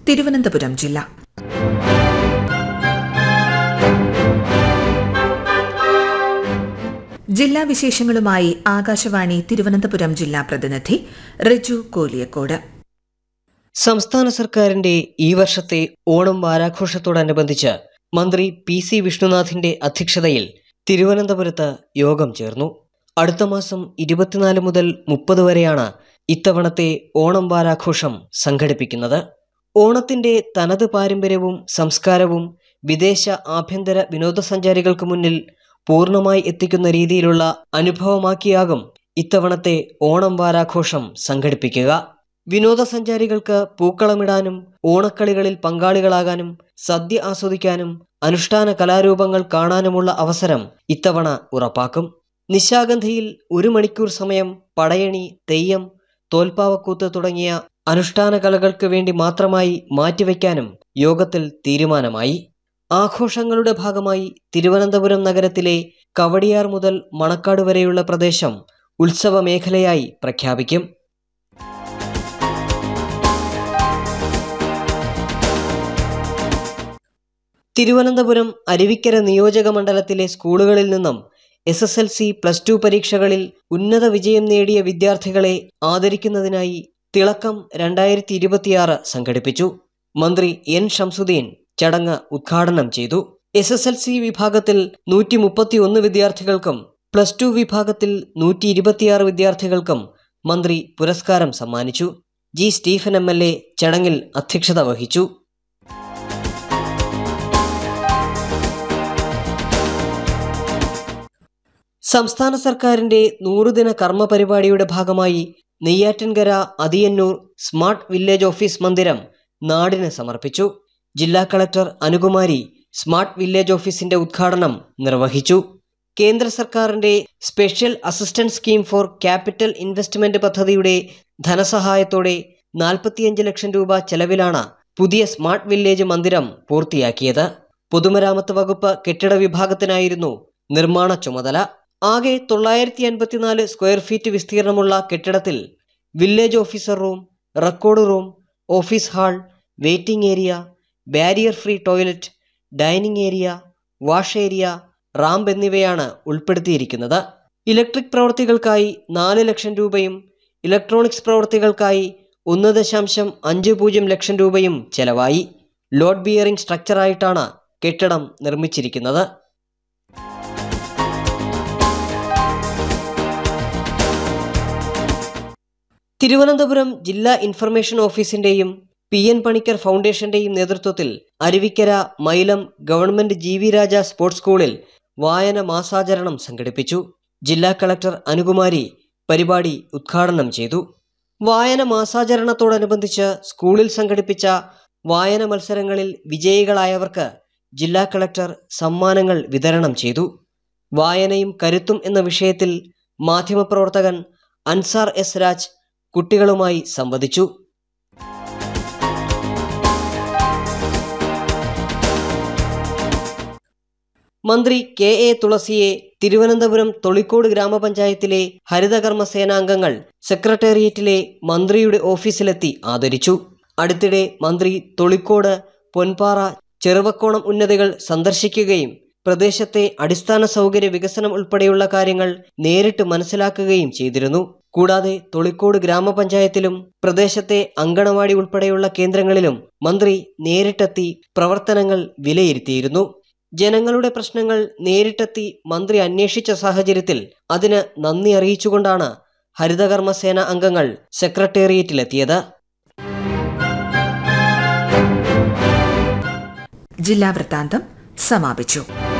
തിരുവനന്തപുരം ജില്ല ജില്ലാ വിശേഷങ്ങളുമായി ആകാശവാണി തിരുവനന്തപുരം ജില്ലാ പ്രതിനിധി റിജു കോലിയക്കോട് സംസ്ഥാന സർക്കാരിന്റെ ഈ വർഷത്തെ ഓണം വാരാഘോഷത്തോടനുബന്ധിച്ച് മന്ത്രി പി സി വിഷ്ണുനാഥിന്റെ അധ്യക്ഷതയിൽ തിരുവനന്തപുരത്ത് യോഗം ചേർന്നു അടുത്ത മാസം ഇരുപത്തിനാല് മുതൽ മുപ്പത് വരെയാണ് ഇത്തവണത്തെ ഓണം വാരാഘോഷം സംഘടിപ്പിക്കുന്നത് ഓണത്തിന്റെ തനത് പാരമ്പര്യവും സംസ്കാരവും വിദേശ ആഭ്യന്തര വിനോദസഞ്ചാരികൾക്ക് മുന്നിൽ പൂർണ്ണമായി എത്തിക്കുന്ന രീതിയിലുള്ള അനുഭവമാക്കിയാകും ഇത്തവണത്തെ ഓണം വാരാഘോഷം സംഘടിപ്പിക്കുക വിനോദസഞ്ചാരികൾക്ക് പൂക്കളമിടാനും ഓണക്കളികളിൽ പങ്കാളികളാകാനും സദ്യ ആസ്വദിക്കാനും അനുഷ്ഠാന കലാരൂപങ്ങൾ കാണാനുമുള്ള അവസരം ഇത്തവണ ഉറപ്പാക്കും നിശാഗന്ധിയിൽ ഒരു മണിക്കൂർ സമയം പടയണി തെയ്യം തോൽപ്പാവക്കൂത്ത് തുടങ്ങിയ അനുഷ്ഠാന കലകൾക്ക് വേണ്ടി മാത്രമായി മാറ്റിവെക്കാനും യോഗത്തിൽ തീരുമാനമായി ആഘോഷങ്ങളുടെ ഭാഗമായി തിരുവനന്തപുരം നഗരത്തിലെ കവടിയാർ മുതൽ മണക്കാട് വരെയുള്ള പ്രദേശം ഉത്സവ മേഖലയായി പ്രഖ്യാപിക്കും തിരുവനന്തപുരം അരുവിക്കര നിയോജക മണ്ഡലത്തിലെ സ്കൂളുകളിൽ നിന്നും S S L C plus two പരീക്ഷകളിൽ ഉന്നത വിജയം നേടിയ വിദ്യാർത്ഥികളെ ആദരിക്കുന്നതിനായി തിളക്കം രണ്ടായിരത്തി ഇരുപത്തിയാറ് സംഘടിപ്പിച്ചു മന്ത്രി എൻ ഷംസുദ്ദീൻ ചടങ്ങ് ഉദ്ഘാടനം ചെയ്തു എസ് എസ് എൽ സി വിഭാഗത്തിൽ നൂറ്റി മുപ്പത്തി ഒന്ന് വിദ്യാർത്ഥികൾക്കും പ്ലസ് ടു വിഭാഗത്തിൽ നൂറ്റി ഇരുപത്തിയാറ് വിദ്യാർത്ഥികൾക്കും മന്ത്രി പുരസ്കാരം സമ്മാനിച്ചു G Stephen M L A ചടങ്ങിൽ അധ്യക്ഷത വഹിച്ചു സംസ്ഥാന സർക്കാരിന്റെ നൂറുദിന കർമ്മ പരിപാടിയുടെ ഭാഗമായി Neyyattinkara Athiyannur smart village office മന്ദിരം നാടിന് സമർപ്പിച്ചു ജില്ലാ കളക്ടർ അനുകുമാരി സ്മാർട്ട് വില്ലേജ് ഓഫീസിന്റെ ഉദ്ഘാടനം നിർവഹിച്ചു കേന്ദ്ര സർക്കാരിന്റെ special assistance scheme for capital investment പദ്ധതിയുടെ ധനസഹായത്തോടെ നാൽപ്പത്തിയഞ്ച് ലക്ഷം രൂപ ചെലവിലാണ് പുതിയ സ്മാർട്ട് വില്ലേജ് മന്ദിരം പൂർത്തിയാക്കിയത് പൊതുമരാമത്ത് വകുപ്പ് കെട്ടിട വിഭാഗത്തിനായിരുന്നു നിർമ്മാണ ചുമതല ആകെ തൊള്ളായിരത്തി അൻപത്തിനാല് സ്ക്വയർ ഫീറ്റ് വിസ്തീർണമുള്ള കെട്ടിടത്തിൽ village officer room record room office hall waiting area barrier free toilet dining area wash area ramp എന്നിവയാണ് ഉൾപ്പെടുത്തിയിരിക്കുന്നത് ഇലക്ട്രിക് പ്രവൃത്തികൾക്കായി നാല് ലക്ഷം രൂപയും ഇലക്ട്രോണിക്സ് പ്രവൃത്തികൾക്കായി ഒന്ന് ദശാംശം അഞ്ച് പൂജ്യം ലക്ഷം രൂപയും ചെലവായി ലോഡ് ബിയറിംഗ് സ്ട്രക്ചറായിട്ടാണ് കെട്ടിടം നിർമ്മിച്ചിരിക്കുന്നത് തിരുവനന്തപുരം ജില്ലാ ഇൻഫർമേഷൻ ഓഫീസിന്റെയും പി എൻ പണിക്കർ ഫൗണ്ടേഷന്റെയും നേതൃത്വത്തിൽ Aruvikkara Mylam government G V Raja sports സ്കൂളിൽ വായന മാസാചരണം സംഘടിപ്പിച്ചു ജില്ലാ കളക്ടർ അനുകുമാരി പരിപാടി ഉദ്ഘാടനം ചെയ്തു വായന മാസാചരണത്തോടനുബന്ധിച്ച് സ്കൂളിൽ സംഘടിപ്പിച്ച വായന മത്സരങ്ങളിൽ വിജയികളായവർക്ക് ജില്ലാ കളക്ടർ സമ്മാനങ്ങൾ വിതരണം ചെയ്തു വായനയും കരുത്തും എന്ന വിഷയത്തിൽ മാധ്യമപ്രവർത്തകൻ അൻസാർ എസ് രാജ് കുട്ടികളുമായി സംവദിച്ചു മന്ത്രി കെ എ തുളസിയെ തിരുവനന്തപുരം തൊളിക്കോട് ഗ്രാമപഞ്ചായത്തിലെ ഹരിതകർമ്മ സേനാംഗങ്ങൾ സെക്രട്ടേറിയറ്റിലെ മന്ത്രിയുടെ ഓഫീസിലെത്തി ആദരിച്ചു അടുത്തിടെ മന്ത്രി തൊളിക്കോട് പൊൻപാറ ചെറുവക്കോണം ഉന്നതികൾ സന്ദർശിക്കുകയും പ്രദേശത്തെ അടിസ്ഥാന സൗകര്യ വികസനം ഉൾപ്പെടെയുള്ള കാര്യങ്ങൾ നേരിട്ട് മനസ്സിലാക്കുകയും ചെയ്തിരുന്നു കൂടാതെ തൊളിക്കോട് ഗ്രാമപഞ്ചായത്തിലും പ്രദേശത്തെ അങ്കണവാടി ഉൾപ്പെടെയുള്ള കേന്ദ്രങ്ങളിലും മന്ത്രി നേരിട്ടെത്തി പ്രവർത്തനങ്ങൾ വിലയിരുത്തിയിരുന്നു ജനങ്ങളുടെ പ്രശ്നങ്ങൾ നേരിട്ടെത്തി മന്ത്രി അന്വേഷിച്ച സാഹചര്യത്തിൽ അതിന് നന്ദി അറിയിച്ചുകൊണ്ടാണ് ഹരിതകർമ്മസേന അംഗങ്ങൾ സെക്രട്ടേറിയറ്റിലെത്തിയത് ജില്ലാ വൃത്താന്തം സമാപിച്ചു